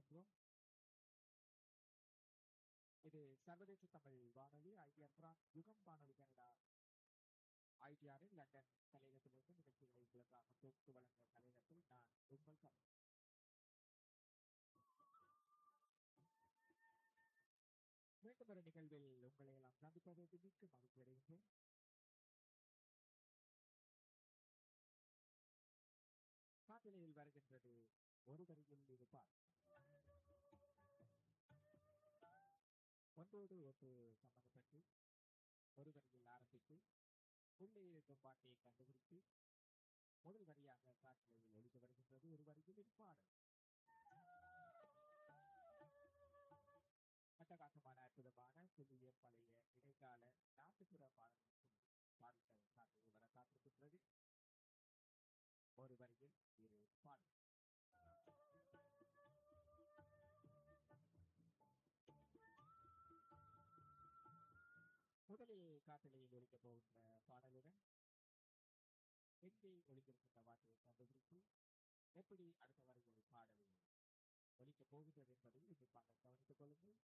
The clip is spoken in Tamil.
கொண்டிருக்கின்றோம் இது சர்வதேச தமிழ் வானொலி ஐடிஆர் பிரான்ஸ் யுகம் வானொலி கனடா ஐடிஆரின் லண்டன் தலையகத்திலிருந்து நிகழ்ச்சிகளை உங்களுக்காக தொகுத்து வழங்க தலையகத்தில் நான் உங்கள் கமல் மீண்டும் ஒரு நிகழ்வில் உங்களை எல்லாம் சந்திப்பதற்கு மிக்க மகிழ்ச்சி அடைகின்றேன் காட்டிலையில் வருகின்றது ஒரு வரியில் இருப்பார் ஒன்றோடு ஒன்று சம்பந்தப்பட்டு ஒரு வரியில் ஆரம்பித்து உள்ளே இருக்கும் பாட்டையை கண்டுபிடித்து முதல் வரியாக காட்டிலையில் ஒழித்து வருகின்றது ஒரு வரியில் இருப்பாடல் அட்டகாசமான அற்புதமான புதிய பழைய இடைக்கால நாட்டுப்புற பாடல்கள் பாடல்கள் காட்டில் வர காத்திருக்கின்றது ஒரு வரியில் இரு பாடல் முதலில் காட்டிலையில் ஒழிக்கப் போகின்ற பாடலுடன் எங்கே ஒழித்திருக்கின்ற வார்த்தையை கண்டுபிடித்து எப்படி அடுத்த வரிகளில் பாடல் ஒழிக்கப் போகின்றது என்பதை உன்னிப்பாக கவனித்துக் கொள்ளுங்கள்